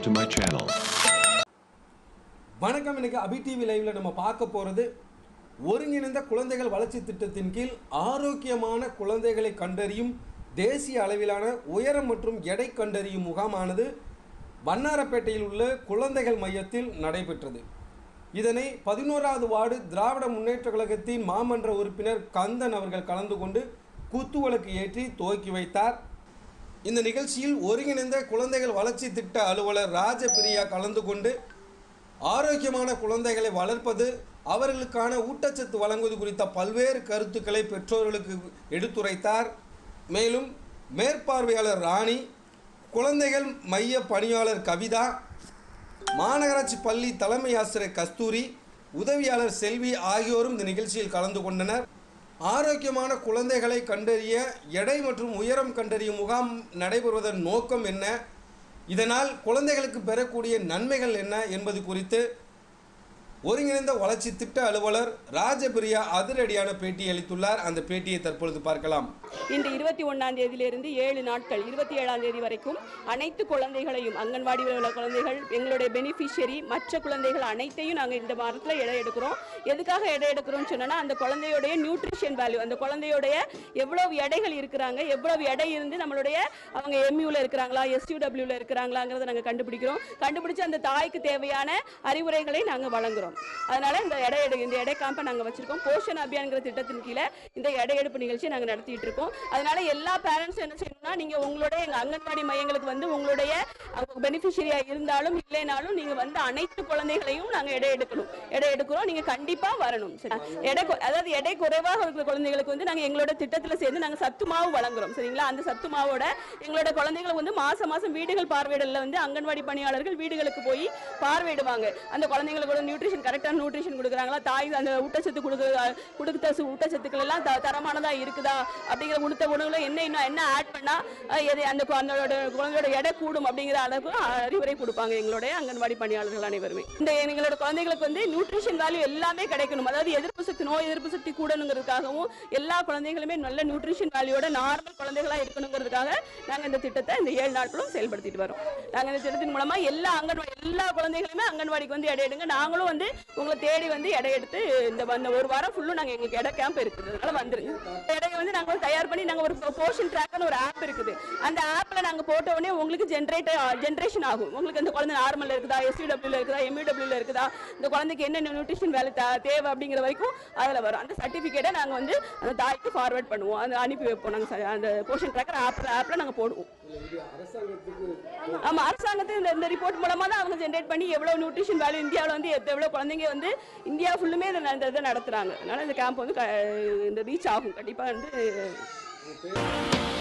to my channel. வணக்கம் இன்னைக்கு அபி TV லைவ்ல நம்ம பார்க்க போறது ஒருங்கிணைந்த குழந்தைகள் வளர்ச்சி திட்டத்தின் கீழ் ஆரோக்கியமான குழந்தைகளை கண்டறியும் தேசிய அளவிலான உயரம் மற்றும் எடை கண்டறியும் முகாமானது வண்ணாரப்பேட்டையில் உள்ள குழந்தைகள் மையத்தில் நடைபெற்றது இதனை பதினோராவது வார்டு திராவிட முன்னேற்ற கழகத்தின் மாமன்ற உறுப்பினர் கந்தன் அவர்கள் கலந்து கொண்டு குத்துவிளக்கு ஏற்றி துவக்கி வைத்தார் இந்த நிகழ்ச்சியில் ஒருங்கிணைந்த குழந்தைகள் வளர்ச்சி திட்ட அலுவலர் ராஜபிரியா கலந்து கொண்டு ஆரோக்கியமான குழந்தைகளை வளர்ப்பது அவர்களுக்கான ஊட்டச்சத்து வழங்குவது குறித்த பல்வேறு கருத்துக்களை பெற்றோர்களுக்கு எடுத்துரைத்தார் மேலும் மேற்பார்வையாளர் ராணி குழந்தைகள் மைய பணியாளர் கவிதா மாநகராட்சி பள்ளி தலைமை ஆசிரியர் கஸ்தூரி உதவியாளர் செல்வி ஆகியோரும் இந்த நிகழ்ச்சியில் கலந்து கொண்டனர் ஆரோக்கியமான குழந்தைகளை கண்டறிய எடை மற்றும் உயரம் கண்டறியும் முகாம் நடைபெறுவதன் நோக்கம் என்ன இதனால் குழந்தைகளுக்கு பெறக்கூடிய நன்மைகள் என்ன என்பது குறித்து ஒருங்கிணைந்த வளர்ச்சி திட்ட அலுவலர் ராஜபிரியா அதிரடியான பேட்டி அளித்துள்ளார் அந்த பேட்டியை தற்பொழுது பார்க்கலாம் இன்று இருபத்தி ஒன்றாம் தேதியிலிருந்து ஏழு நாட்கள் இருபத்தி ஏழாம் தேதி வரைக்கும் அனைத்து குழந்தைகளையும் அங்கன்வாடியில் உள்ள குழந்தைகள் எங்களுடைய பெனிஃபிஷியரி மற்ற குழந்தைகள் அனைத்தையும் நாங்கள் இந்த வாரத்தில் எடை எடுக்கிறோம் எதுக்காக எடை எடுக்கிறோம்னு சொன்னோன்னா அந்த குழந்தையுடைய நியூட்ரிஷன் வேல்யூ அந்த குழந்தையுடைய எவ்வளவு எடைகள் இருக்கிறாங்க எவ்வளவு எடை இருந்து நம்மளுடைய அவங்க எம்யூவில் இருக்கிறாங்களா எஸ்யூடபிள்யூவில் இருக்கிறாங்களாங்கிறத நாங்கள் கண்டுபிடிக்கிறோம் கண்டுபிடிச்சு அந்த தாய்க்கு தேவையான அறிவுரைகளை நாங்கள் வழங்குறோம் அதனால இந்த எடை எடு இந்த எடை காம்பை நாங்கள் வச்சிருக்கோம் போஷன் அபியான்ங்கிற திட்டத்தின் கீழே இந்த எடை எடுப்பு நிகழ்ச்சியை நாங்கள் நடத்திட்டு இருக்கோம் அதனால எல்லா பேரண்ட்ஸும் என்ன செய்யணும்னா நீங்க உங்களுடைய எங்க அங்கன்வாடி மையங்களுக்கு வந்து உங்களுடைய பெனிஃபிஷரியா இருந்தாலும் இல்லைனாலும் நீங்க வந்து அனைத்து குழந்தைகளையும் நாங்க எடை எடுக்கணும் எடை எடுக்கிறோம் நீங்க கண்டிப்பா வரணும் சரி எடை கு- அதாவது எடை குறைவாக இருக்கிற குழந்தைகளுக்கு வந்து நாங்க எங்களோட திட்டத்துல சேர்ந்து நாங்க சத்து மாவு வழங்குறோம் சரிங்களா அந்த சத்து மாவோட எங்களோட குழந்தைகளை வந்து மாசம் மாசம் வீடுகள் பார்வையிடல வந்து அங்கன்வாடி பணியாளர்கள் வீடுகளுக்கு போய் பார்வையிடுவாங்க அந்த குழந்தைங்களுக்கு நியூட்ரிஷன் கரெக்டான நியூட்ரிஷன் கொடுக்குறாங்களா தாய் அந்த ஊட்டச்சத்து கொடுக்குற கொடுத்த சு- ஊட்டச்சத்துக்கள் எல்லாம் த- தரமானதா இருக்குதா அப்படிங்கிற உடுத்த உணவுல என்ன இன்னும் என்ன ஆட் பண்ணா அஹ், எது அந்த கு- அந்த குழந்தையோட எடை கூடும் அப்படிங்கிற அளவுக்கு அறிவுரை கொடுப்பாங்க எங்களுடைய அங்கன்வாடி பணியாளர்கள் அனைவருமே இந்த எங்களோட குழந்தைகளுக்கு வந்து நியூட்ரிஷன் வேல்யூ எல்லாமே கிடைக்கணும் அதாவது எதிர்ப்பு சக்தி நோய் எதிர்ப்பு சக்தி கூடணுங்கிறதுக்காகவும் எல்லா குழந்தைகளுமே நல்ல நியூட்ரிஷன் வேல்யூட நார்மல் குழந்தைகளா இருக்கணுங்கிறதுக்காக நாங்க இந்த திட்டத்தை இந்த ஏழு நாட்களும் செயல்படுத்திட்டு வரோம் நாங்க இந்த திட்டத்தின் மூலமா எல்லா அங்கன்வாடி எல்லா குழந்தைகளுமே அங்கன்வாடிக்கு வந்து எடை எடுங்க நாங்களும் வந்து உங்களை தேடி வந்து எடை எடுத்து இந்த வந்த ஒரு வாரம் ஃபுல்லும் நாங்க எங்களுக்கு எடை கேம்ப் இருக்குது அதனால வந்துருங்க எடையை வந்து நாங்க வந்து தயார் பண்ணி நாங்க ஒரு போர்ஷன் ட்ராக்னு ஒரு ஆப் இருக்குது அந்த ஆப்ல நாங்க போட்ட உடனே உங்களுக்கு ஜென்ரேட் ஜென்ரேஷன் ஆகும் உங்களுக்கு இந்த குழந்தை நார்மல்ல இருக்குதா எஸ்யூடபிள்யூல இருக்குதா எம்யூடபிள்யூல இருக்குதா இந்த குழந்தைக்கு என்ன நியூட்ரிஷன் வேலை தே- தேவை அப்படிங்கிற வரைக்கும் அதுல வரும் அந்த சர்டிபிகேட்டை நாங்க வந்து அந்த தாய்க்கு ஃபார்வர்ட் பண்ணுவோம் அந்த அனுப்பி வைப்போம் நாங்க ச- அந்த போர்ஷன் ட்ராக்கர் ஆப்ல ஆப்ல நாங்க போடுவோம் ஆமா அரசாங்கத்துக்கு இந்த இந்த ரிப்போர்ட் மூலமா தான் அவங்க ஜென்ரேட் பண்ணி எவ்வளவு நியூட்ரிஷன் வேல்யூ இந்தியாவில் வந்து எத்த- எவ்வளவு குழந்தைங்க வந்து இந்தியா ஃபுல்லுமே இந்த இந்த இதை நடத்துறாங்க அதனால இந்த கேம்ப் வந்து க- இந்த ரீச் ஆகும் கண்டிப்பா வந்து